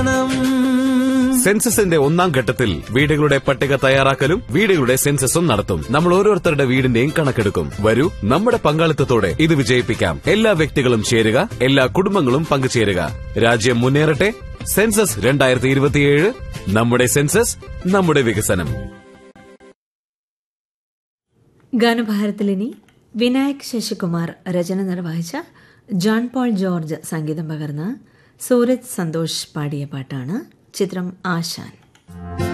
സെൻസസിന്റെ ഒന്നാം ഘട്ടത്തിൽ വീടുകളുടെ പട്ടിക തയ്യാറാക്കലും വീടുകളുടെ സെൻസസും നടത്തും നമ്മൾ ഓരോരുത്തരുടെ വീടിന്റെയും കണക്കെടുക്കും വരൂ നമ്മുടെ പങ്കാളിത്തത്തോടെ ഇത് വിജയിപ്പിക്കാം എല്ലാ വ്യക്തികളും ചേരുക എല്ലാ കുടുംബങ്ങളും പങ്കുചേരുക രാജ്യം മുന്നേറട്ടെ സെൻസസ് രണ്ടായിരത്തി ഇരുപത്തിയേഴ് നമ്മുടെ സെൻസസ് നമ്മുടെ വികസനം ഗാനഭാരതത്തിലിനി വിനായക് ശശികുമാർ രചന നിർവഹിച്ച ജോൺ പോൾ ജോർജ് സംഗീതം പകർന്ന് സൂരജ് സന്തോഷ് പാടിയ പാട്ടാണ് ചിത്രം ആശാൻ